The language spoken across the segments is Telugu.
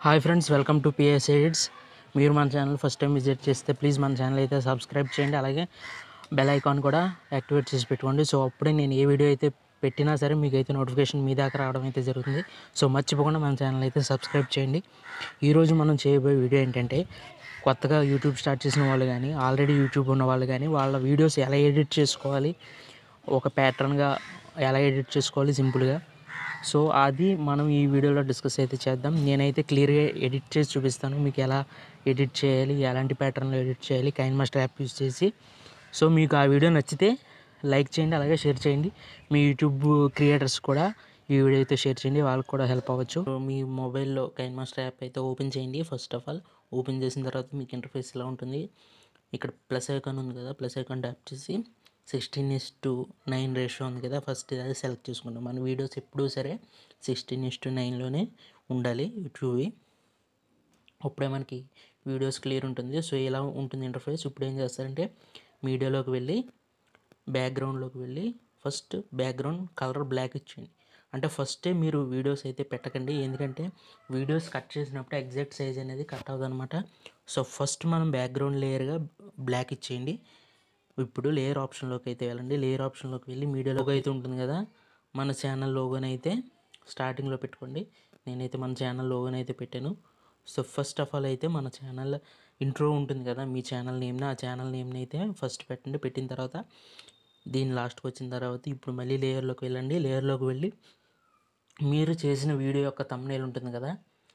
hi friends welcome to PS edits మీరు మన ఛానల్ ఫస్ట్ టైం విజిట్ చేస్తే ప్లీజ్ మన ఛానల్ అయితే సబ్స్క్రైబ్ చేయండి అలాగే బెల్ ఐకాన్ కూడా యాక్టివేట్ చేసి పెట్టుకోండి సో అప్పుడే నేను ఏ వీడియో అయితే పెట్టినా సరే మీకు అయితే నోటిఫికేషన్ మీ దాకా రావడం అయితే జరుగుతుంది సో మర్చిపోకుండా మన ఛానల్ అయితే సబ్స్క్రైబ్ చేయండి ఈరోజు మనం చేయబోయే వీడియో ఏంటంటే కొత్తగా యూట్యూబ్ స్టార్ట్ చేసిన వాళ్ళు కానీ ఆల్రెడీ యూట్యూబ్ ఉన్న వాళ్ళు కానీ వాళ్ళ వీడియోస్ ఎలా ఎడిట్ చేసుకోవాలి ఒక ప్యాటర్న్గా ఎలా ఎడిట్ చేసుకోవాలి సింపుల్గా సో అది మనం ఈ వీడియోలో డిస్కస్ అయితే చేద్దాం నేనైతే క్లియర్గా ఎడిట్ చేసి చూపిస్తాను మీకు ఎలా ఎడిట్ చేయాలి ఎలాంటి ప్యాటర్న్లో ఎడిట్ చేయాలి కైన్ మాస్టర్ యాప్ యూస్ చేసి సో మీకు ఆ వీడియో నచ్చితే లైక్ చేయండి అలాగే షేర్ చేయండి మీ యూట్యూబ్ క్రియేటర్స్ కూడా ఈ వీడియో అయితే షేర్ చేయండి వాళ్ళకి కూడా హెల్ప్ అవ్వచ్చు సో మీ మొబైల్లో కైన్ మాస్టర్ యాప్ అయితే ఓపెన్ చేయండి ఫస్ట్ ఆఫ్ ఆల్ ఓపెన్ చేసిన తర్వాత మీకు ఇంటర్ఫేస్ ఇలా ఉంటుంది ఇక్కడ ప్లస్ ఐకాన్ ఉంది కదా ప్లస్ ఐకాన్ ట్యాప్ చేసి sixteen is to nine ratio ఉంది కదా ఫస్ట్ అది సెలెక్ట్ చేసుకుంటాం మన వీడియోస్ ఎప్పుడూ సరే సిక్స్టీన్ ఇస్ టు నైన్లోనే ఉండాలి యూట్యూబ్ అప్పుడే మనకి వీడియోస్ క్లియర్ ఉంటుంది సో ఇలా ఉంటుంది ఇంటర్ఫేస్ ఇప్పుడు ఏం చేస్తారంటే మీడియాలోకి వెళ్ళి బ్యాక్గ్రౌండ్లోకి వెళ్ళి ఫస్ట్ బ్యాక్గ్రౌండ్ కలర్ బ్లాక్ ఇచ్చేయండి అంటే ఫస్టే మీరు వీడియోస్ అయితే పెట్టకండి ఎందుకంటే వీడియోస్ కట్ చేసినప్పుడు ఎగ్జాక్ట్ సైజ్ అనేది కట్ అవ్వదు అనమాట సో ఫస్ట్ మనం బ్యాక్గ్రౌండ్ లేయర్గా బ్లాక్ ఇచ్చేయండి ఇప్పుడు లేయర్ ఆప్షన్లోకి అయితే వెళ్ళండి లేయర్ ఆప్షన్లోకి వెళ్ళి మీడియాలోకి అయితే ఉంటుంది కదా మన ఛానల్ లోగోని అయితే స్టార్టింగ్లో పెట్టుకోండి నేనైతే మన ఛానల్ లోగోని అయితే పెట్టాను సో ఫస్ట్ ఆఫ్ ఆల్ అయితే మన ఛానల్ ఇంట్రో ఉంటుంది కదా మీ ఛానల్ నేమ్ని ఆ ఛానల్ నేమ్ని అయితే ఫస్ట్ పెట్టండి పెట్టిన తర్వాత దీని లాస్ట్కి వచ్చిన తర్వాత ఇప్పుడు మళ్ళీ లేయర్లోకి వెళ్ళండి లేయర్లోకి వెళ్ళి మీరు చేసిన వీడియో యొక్క తమ్నైల్ ఉంటుంది కదా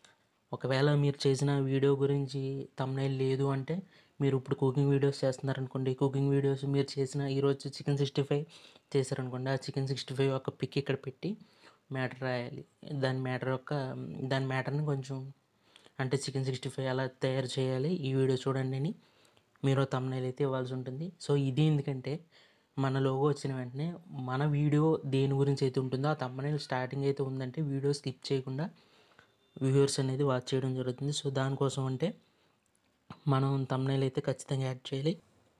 ఒకవేళ మీరు చేసిన వీడియో గురించి తమ్నైల్ లేదు అంటే మీరు ఇప్పుడు కుకింగ్ వీడియోస్ చేస్తున్నారనుకోండి కుకింగ్ వీడియోస్ మీరు చేసిన ఈరోజు చికెన్ సిక్స్టీ ఫైవ్ చేశారనుకోండి ఆ చికెన్ సిక్స్టీ ఫైవ్ యొక్క పిక్ ఇక్కడ పెట్టి మ్యాటర్ రాయాలి దాని మ్యాటర్ యొక్క దాని మ్యాటర్ని కొంచెం అంటే చికెన్ సిక్స్టీ ఫైవ్ ఎలా తయారు చేయాలి ఈ వీడియో చూడండి అని మీరు తమ్నైల్ అయితే ఇవ్వాల్సి ఉంటుంది సో ఇది ఎందుకంటే మన లోగో వచ్చిన వెంటనే మన వీడియో దేని గురించి అయితే ఉంటుందో ఆ తమ్మనైల్ స్టార్టింగ్ అయితే ఉందంటే వీడియో స్కిప్ చేయకుండా వ్యూవర్స్ అనేది వాచ్ చేయడం జరుగుతుంది సో దానికోసం అంటే మనం తమ్నైల్ అయితే ఖచ్చితంగా యాడ్ చేయాలి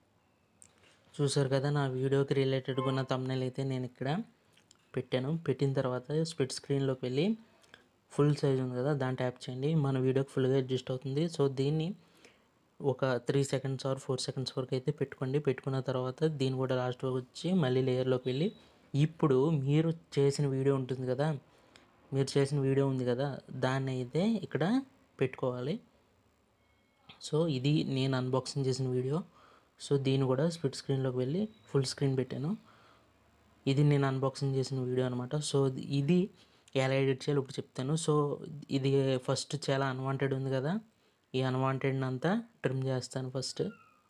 చూసారు కదా నా వీడియోకి రిలేటెడ్గా ఉన్న తమ్నైల్ అయితే నేను ఇక్కడ పెట్టాను పెట్టిన తర్వాత స్ప్లిట్ స్క్రీన్లోకి వెళ్ళి ఫుల్ సైజ్ ఉంది కదా దాన్ని ట్యాప్ చేయండి మన వీడియోకి ఫుల్గా అడ్జస్ట్ అవుతుంది సో దీన్ని ఒక three seconds or four seconds వరకు అయితే పెట్టుకోండి పెట్టుకున్న తర్వాత దీన్ని కూడా లాస్ట్ వచ్చి మళ్ళీ లేయర్లోకి వెళ్ళి ఇప్పుడు మీరు చేసిన వీడియో ఉంటుంది కదా మీరు చేసిన వీడియో ఉంది కదా దాన్ని అయితే ఇక్కడ పెట్టుకోవాలి సో ఇది నేను అన్బాక్సింగ్ చేసిన వీడియో సో దీన్ని కూడా స్ప్లిట్ స్క్రీన్లోకి వెళ్ళి ఫుల్ స్క్రీన్ పెట్టాను ఇది నేను అన్బాక్సింగ్ చేసిన వీడియో అనమాట సో ఇది ఎలా ఎడిట్ చేయాలో ఇప్పుడు చెప్తాను సో ఇది ఫస్ట్ చాలా అన్వాంటెడ్ ఉంది కదా ఈ అన్వాంటెడ్ అంతా ట్రిమ్ చేస్తాను ఫస్ట్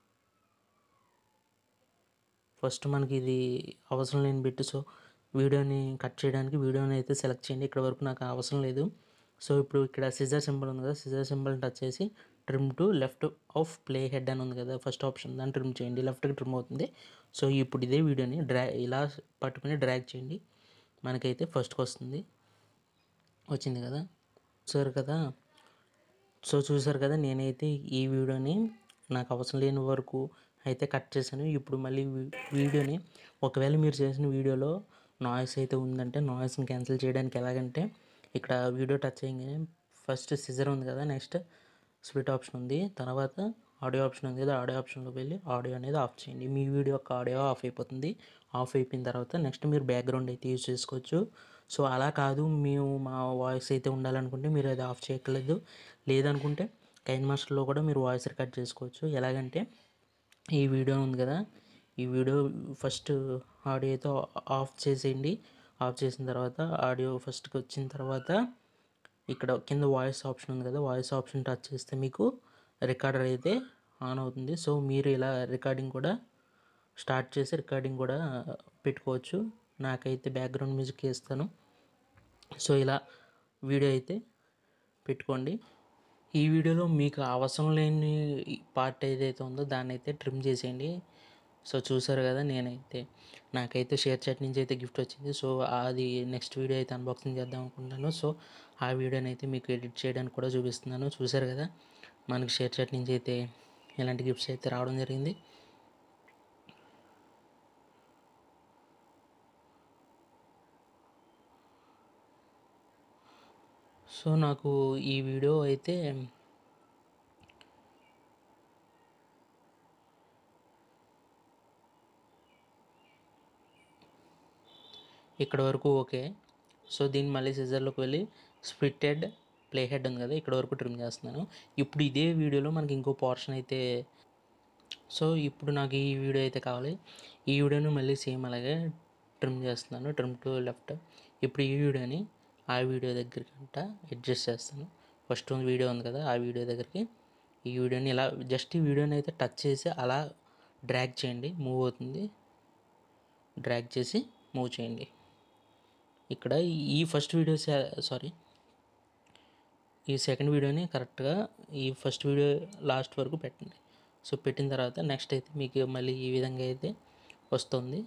ఫస్ట్ మనకి ఇది అవసరం లేని బిట్ సో వీడియోని కట్ చేయడానికి వీడియోని అయితే సెలెక్ట్ చేయండి ఇక్కడ వరకు నాకు అవసరం లేదు సో ఇప్పుడు ఇక్కడ సిజర్ సింబల్ ఉంది కదా సిజర్ సింబల్ టచ్ చేసి trim to left of play head అని ఉంది కదా ఫస్ట్ ఆప్షన్ దాన్ని ట్రిమ్ చేయండి లెఫ్ట్కి ట్రిమ్ అవుతుంది సో ఇప్పుడు ఇదే వీడియోని డ్రా ఇలా పట్టుకుని డ్రాగ్ చేయండి మనకైతే ఫస్ట్కి వస్తుంది వచ్చింది కదా చూసారు కదా సో చూసారు కదా నేనైతే ఈ వీడియోని నాకు అవసరం లేని వరకు అయితే కట్ చేశాను ఇప్పుడు మళ్ళీ వీ- వీడియోని ఒకవేళ మీరు చేసిన వీడియోలో నాయిస్ అయితే ఉందంటే నాయిస్ని క్యాన్సిల్ చేయడానికి ఎలాగంటే ఇక్కడ వీడియో టచ్ చేయగానే ఫస్ట్ సిజర్ ఉంది కదా నెక్స్ట్ స్ప్లిట్ ఆప్షన్ ఉంది తర్వాత ఆడియో ఆప్షన్ ఉంది కదా ఆడియో ఆప్షన్లోకి వెళ్ళి ఆడియో అనేది ఆఫ్ చేయండి మీ వీడియో యొక్క ఆడియో ఆఫ్ అయిపోతుంది ఆఫ్ అయిపోయిన తర్వాత నెక్స్ట్ మీరు బ్యాక్గ్రౌండ్ అయితే యూజ్ చేసుకోవచ్చు సో అలా కాదు మేము మా వాయిస్ అయితే ఉండాలనుకుంటే మీరు అది ఆఫ్ చేయట్లేదు లేదనుకుంటే కైన్ మాస్టర్లో కూడా మీరు వాయిస్ రికార్డ్ చేసుకోవచ్చు ఎలాగంటే ఈ వీడియో ఉంది కదా ఈ వీడియో ఫస్ట్ ఆడియో అయితే ఆఫ్ చేసేయండి ఆఫ్ చేసిన తర్వాత ఆడియో ఫస్ట్కి వచ్చిన తర్వాత ఇక్కడ కింద వాయిస్ ఆప్షన్ ఉంది కదా వాయిస్ ఆప్షన్ టచ్ చేస్తే మీకు రికార్డర్ అయితే ఆన్ అవుతుంది సో మీరు ఇలా రికార్డింగ్ కూడా స్టార్ట్ చేసి రికార్డింగ్ కూడా పెట్టుకోవచ్చు నాకైతే బ్యాక్గ్రౌండ్ మ్యూజిక్ వేస్తాను సో ఇలా వీడియో అయితే పెట్టుకోండి ఈ వీడియోలో మీకు అవసరం లేని పార్ట్ ఏదైతే ఉందో దాన్ని అయితే ట్రిమ్ చేసేయండి సో చూసారు కదా నేనైతే నాకైతే షేర్ చాట్ నుంచి అయితే గిఫ్ట్ వచ్చింది సో అది నెక్స్ట్ వీడియో అయితే అన్బాక్సింగ్ చేద్దాం అనుకుంటున్నాను సో ఆ వీడియోని అయితే మీకు ఎడిట్ చేయడానికి కూడా చూపిస్తున్నాను చూసారు కదా మనకి షేర్ చాట్ నుంచి అయితే ఇలాంటి గిఫ్ట్స్ అయితే రావడం జరిగింది సో నాకు ఈ వీడియో అయితే ఇక్కడ వరకు ఓకే సో దీన్ని మళ్ళీ సిజర్లోకి వెళ్ళి స్ప్లిట్ హెడ్ ప్లే హెడ్ ఉంది కదా ఇక్కడ వరకు ట్రిమ్ చేస్తున్నాను ఇప్పుడు ఇదే వీడియోలో మనకి ఇంకో పోర్షన్ అయితే సో ఇప్పుడు నాకు ఈ వీడియో అయితే కావాలి ఈ వీడియోని మళ్ళీ సేమ్ అలాగే ట్రిమ్ చేస్తున్నాను ట్రిమ్ టు లెఫ్ట్ ఇప్పుడు ఈ వీడియోని ఆ వీడియో దగ్గరికంట అడ్జస్ట్ చేస్తాను ఫస్ట్ వీడియో ఉంది కదా ఆ వీడియో దగ్గరికి ఈ వీడియోని ఇలా జస్ట్ ఈ వీడియోని అయితే టచ్ చేసి అలా డ్రాగ్ చేయండి మూవ్ అవుతుంది డ్రాగ్ చేసి మూవ్ చేయండి ఇక్కడ ఈ ఫస్ట్ వీడియో సారీ ఈ సెకండ్ వీడియోని కరెక్ట్గా ఈ ఫస్ట్ వీడియో లాస్ట్ వరకు పెట్టండి సో పెట్టిన తర్వాత నెక్స్ట్ అయితే మీకు మళ్ళీ ఈ విధంగా అయితే వస్తుంది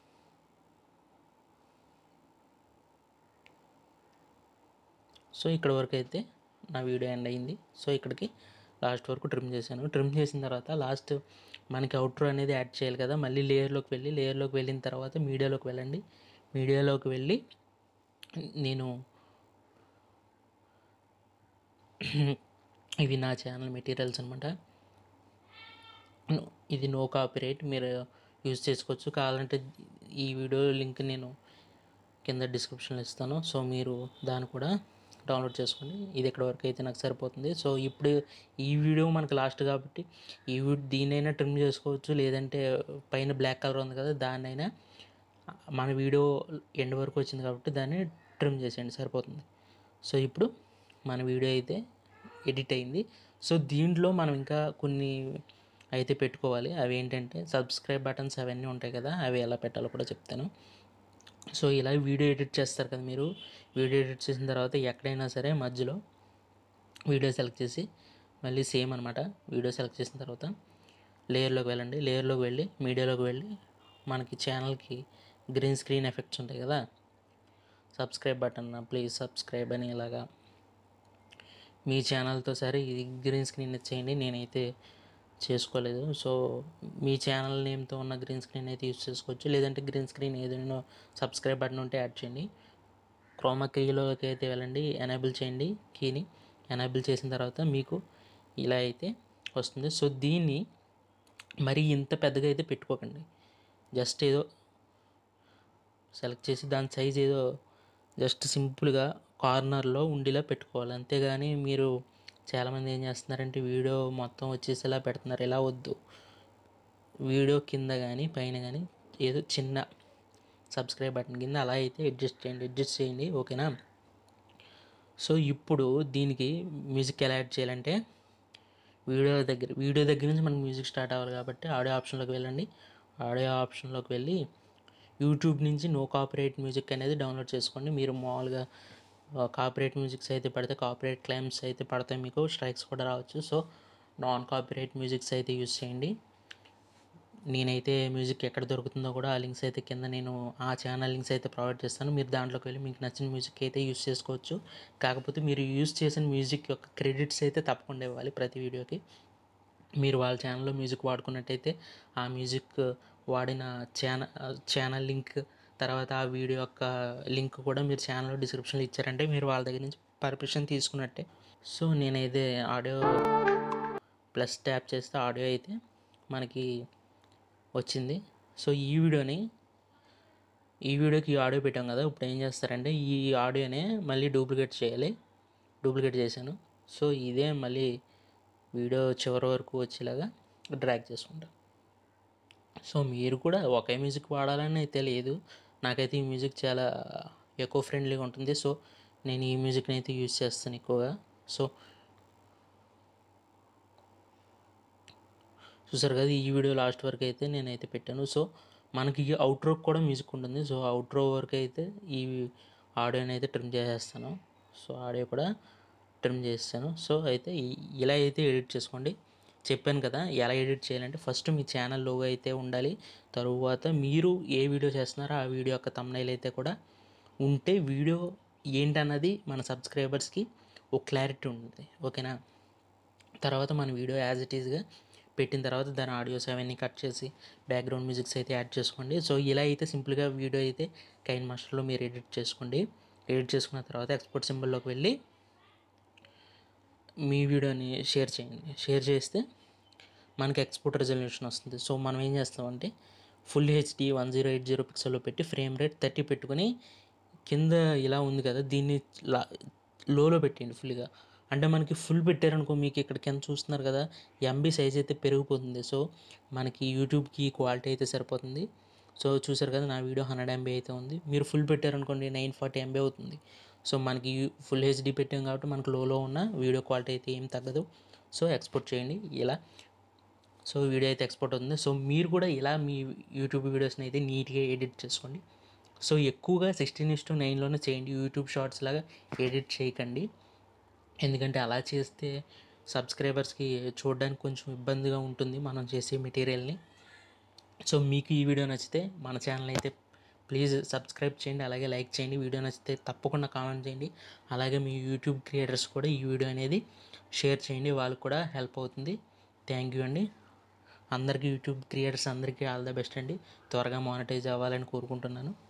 సో ఇక్కడ వరకు అయితే నా వీడియో ఎండ్ అయింది సో ఇక్కడికి లాస్ట్ వరకు ట్రిమ్ చేశాను ట్రిమ్ చేసిన తర్వాత లాస్ట్ మనకి అవుట్రో అనేది యాడ్ చేయాలి కదా మళ్ళీ లేయర్లోకి వెళ్ళి లేయర్లోకి వెళ్ళిన తర్వాత మీడియాలోకి వెళ్ళండి మీడియాలోకి వెళ్ళి నేను ఇవి నా ఛానల్ మెటీరియల్స్ అనమాట ఇది నో కాపీరైట్ మీరు యూజ్ చేసుకోవచ్చు కావాలంటే ఈ వీడియో లింక్ నేను కింద డిస్క్రిప్షన్లో ఇస్తాను సో మీరు దాన్ని కూడా డౌన్లోడ్ చేసుకోండి ఇది ఇక్కడ వరకు అయితే నాకు సరిపోతుంది సో ఇప్పుడు ఈ వీడియో మనకు లాస్ట్ కాబట్టి ఈ వీడియో దీనైనా ట్రిమ్ చేసుకోవచ్చు లేదంటే పైన బ్లాక్ కలర్ ఉంది కదా దాన్నైనా మన వీడియో ఎండ్ వరకు వచ్చింది కాబట్టి దాన్ని ట్రిమ్ చేసేయండి సరిపోతుంది సో ఇప్పుడు మన వీడియో అయితే ఎడిట్ అయింది సో దీంట్లో మనం ఇంకా కొన్ని అయితే పెట్టుకోవాలి అవి ఏంటంటే సబ్స్క్రైబ్ బటన్స్ అవన్నీ ఉంటాయి కదా అవి ఎలా పెట్టాలో కూడా చెప్తాను సో ఇలా వీడియో ఎడిట్ చేస్తారు కదా మీరు వీడియో ఎడిట్ చేసిన తర్వాత ఎక్కడైనా సరే మధ్యలో వీడియో సెలెక్ట్ చేసి మళ్ళీ సేమ్ అనమాట వీడియో సెలెక్ట్ చేసిన తర్వాత లేయర్లోకి వెళ్ళండి లేయర్లోకి వెళ్ళి మీడియాలోకి వెళ్ళి మనకి ఛానల్కి గ్రీన్ స్క్రీన్ ఎఫెక్ట్స్ ఉంటాయి కదా సబ్స్క్రైబ్ బటన్ ప్లీజ్ సబ్స్క్రైబ్ అని ఇలాగా మీ ఛానల్తో సరే ఇది గ్రీన్ స్క్రీన్ చేయండి నేనైతే చేసుకోలేదు సో మీ ఛానల్ నేమ్తో ఉన్న గ్రీన్ స్క్రీన్ అయితే యూస్ చేసుకోవచ్చు లేదంటే గ్రీన్ స్క్రీన్ ఏదైనా సబ్స్క్రైబ్ బటన్ ఉంటే యాడ్ చేయండి క్రోమా కీలోకి అయితే వెళ్ళండి ఎనేబుల్ చేయండి కీని ఎనేబుల్ చేసిన తర్వాత మీకు ఇలా అయితే వస్తుంది సో దీన్ని మరి ఇంత పెద్దగా అయితే పెట్టుకోకండి జస్ట్ ఏదో సెలెక్ట్ చేసి దాని సైజ్ ఏదో జస్ట్ సింపుల్గా కార్నర్లో ఉండేలా పెట్టుకోవాలి అంతేగాని మీరు చాలామంది ఏం చేస్తున్నారంటే వీడియో మొత్తం వచ్చేసేలా పెడుతున్నారు ఇలా వద్దు వీడియో కింద కానీ పైన కానీ ఏదో చిన్న సబ్స్క్రైబ్ బటన్ కింద అలా అయితే అడ్జస్ట్ చేయండి అడ్జస్ట్ చేయండి ఓకేనా సో ఇప్పుడు దీనికి మ్యూజిక్ ఎలా యాడ్ చేయాలంటే వీడియో దగ్గర వీడియో దగ్గర నుంచి మనకు మ్యూజిక్ స్టార్ట్ అవ్వాలి కాబట్టి ఆడియో ఆప్షన్లోకి వెళ్ళండి ఆడియో ఆప్షన్లోకి వెళ్ళి యూట్యూబ్ నుంచి నో కాపీరైట్ మ్యూజిక్ అనేది డౌన్లోడ్ చేసుకోండి మీరు మామూలుగా కాపీరైట్ మ్యూజిక్స్ అయితే పడితే కాపీరైట్ క్లైమ్స్ అయితే పడతాయి మీకు స్ట్రైక్స్ కూడా రావచ్చు సో నాన్ కాపీరైట్ మ్యూజిక్స్ అయితే యూస్ చేయండి నేనైతే మ్యూజిక్ ఎక్కడ దొరుకుతుందో కూడా ఆ లింక్స్ అయితే కింద నేను ఆ ఛానల్ లింక్స్ అయితే ప్రొవైడ్ చేస్తాను మీరు దాంట్లోకి వెళ్ళి మీకు నచ్చిన మ్యూజిక్ అయితే యూస్ చేసుకోవచ్చు కాకపోతే మీరు యూస్ చేసిన మ్యూజిక్ యొక్క క్రెడిట్స్ అయితే తప్పకుండా ఇవ్వాలి ప్రతి వీడియోకి మీరు వాళ్ళ ఛానల్లో మ్యూజిక్ వాడుకున్నట్టయితే ఆ మ్యూజిక్ వాడిన ఛానల్ ఛానల్ లింక్ తర్వాత ఆ వీడియో యొక్క లింక్ కూడా మీరు ఛానల్లో డిస్క్రిప్షన్లో ఇచ్చారంటే మీరు వాళ్ళ దగ్గర నుంచి పర్మిషన్ తీసుకున్నట్టే సో నేనైతే ఆడియో ప్లస్ ట్యాప్ చేస్తే ఆడియో అయితే మనకి వచ్చింది సో ఈ వీడియోని ఈ వీడియోకి ఈ ఆడియో పెట్టాం కదా ఇప్పుడు ఏం చేస్తారంటే ఈ ఆడియోనే మళ్ళీ డూప్లికేట్ చేయాలి డూప్లికేట్ చేశాను సో ఇదే మళ్ళీ వీడియో చివరి వరకు వచ్చేలాగా డ్రాగ్ చేసుకుంటాం సో మీరు కూడా ఒకే మ్యూజిక్ వాడాలని అయితే లేదు నాకైతే ఈ మ్యూజిక్ చాలా ఎకో ఫ్రెండ్లీగా ఉంటుంది సో నేను ఈ మ్యూజిక్ని అయితే యూజ్ చేస్తాను ఎక్కువగా సో చూసారు కదా ఈ వీడియో లాస్ట్ వరకు అయితే నేనైతే పెట్టాను సో మనకి అవుట్రో కూడా మ్యూజిక్ ఉంటుంది సో అవుట్రో వరకు అయితే ఈ ఆడియోని అయితే ట్రిమ్ చేసేస్తాను సో ఆడియో కూడా ట్రిమ్ చేస్తాను సో అయితే ఈ- ఇలా అయితే ఎడిట్ చేసుకోండి చెప్పాను కదా ఎలా ఎడిట్ చేయాలంటే ఫస్ట్ మీ ఛానల్ లోగో అయితే ఉండాలి తరువాత మీరు ఏ వీడియో చేస్తున్నారో ఆ వీడియో యొక్క తమ్నైల్ అయితే కూడా ఉంటే వీడియో ఏంటన్నది మన సబ్స్క్రైబర్స్కి ఒక క్లారిటీ ఉంటుంది ఓకేనా తర్వాత మన వీడియో యాజ్ ఇట్ ఈస్గా పెట్టిన తర్వాత దాని ఆడియోస్ అవన్నీ కట్ చేసి బ్యాక్గ్రౌండ్ మ్యూజిక్స్ అయితే యాడ్ చేసుకోండి సో ఇలా అయితే సింపుల్గా వీడియో అయితే కైన్ మాస్టర్లో మీరు ఎడిట్ చేసుకోండి ఎడిట్ చేసుకున్న తర్వాత ఎక్స్పోర్ట్ సింబల్లోకి వెళ్ళి మీ వీడియోని షేర్ చేయండి షేర్ చేస్తే మనకి ఎక్స్పోర్ట్ రెజల్యూషన్ వస్తుంది సో మనం ఏం చేస్తామంటే full HD one zero eight zero పిక్సెల్లో పెట్టి ఫ్రేమ్ రేట్ థర్టీ పెట్టుకొని కింద ఇలా ఉంది కదా దీన్ని లా లోలో పెట్టండి ఫుల్గా అంటే మనకి ఫుల్ పెట్టారనుకో మీకు ఇక్కడ కింద చూస్తున్నారు కదా ఎంబీ సైజ్ అయితే పెరిగిపోతుంది సో మనకి యూట్యూబ్కి క్వాలిటీ అయితే సరిపోతుంది సో చూసారు కదా నా వీడియో హండ్రెడ్ ఎంబీ అయితే ఉంది మీరు ఫుల్ పెట్టారనుకోండి నైన్ ఫార్టీ ఎంబీ అవుతుంది సో మనకి ఫుల్ హెచ్డి పెట్టాం కాబట్టి మనకు లోలో ఉన్న వీడియో క్వాలిటీ అయితే ఏం తగ్గదు సో ఎక్స్పోర్ట్ చేయండి ఇలా సో వీడియో అయితే ఎక్స్పోర్ట్ అవుతుంది సో మీరు కూడా ఇలా మీ యూట్యూబ్ వీడియోస్ని అయితే నీట్గా ఎడిట్ చేసుకోండి సో ఎక్కువగా సిక్స్టీన్ ఇస్ టు నైన్లోనే చేయండి యూట్యూబ్ షార్ట్స్ లాగా ఎడిట్ చేయకండి ఎందుకంటే అలా చేస్తే సబ్స్క్రైబర్స్కి చూడడానికి కొంచెం ఇబ్బందిగా ఉంటుంది మనం చేసే మెటీరియల్ని సో మీకు ఈ వీడియో నచ్చితే మన ఛానల్ అయితే ప్లీజ్ సబ్స్క్రైబ్ చేయండి అలాగే లైక్ చేయండి వీడియో నచ్చితే తప్పకుండా కామెంట్ చేయండి అలాగే మీ యూట్యూబ్ క్రియేటర్స్ కూడా ఈ వీడియో అనేది షేర్ చేయండి వాళ్ళకి కూడా హెల్ప్ అవుతుంది థ్యాంక్ యూ అండి అందరికీ యూట్యూబ్ క్రియేటర్స్ అందరికీ ఆల్ ద బెస్ట్ అండి త్వరగా మానిటైజ్ అవ్వాలని కోరుకుంటున్నాను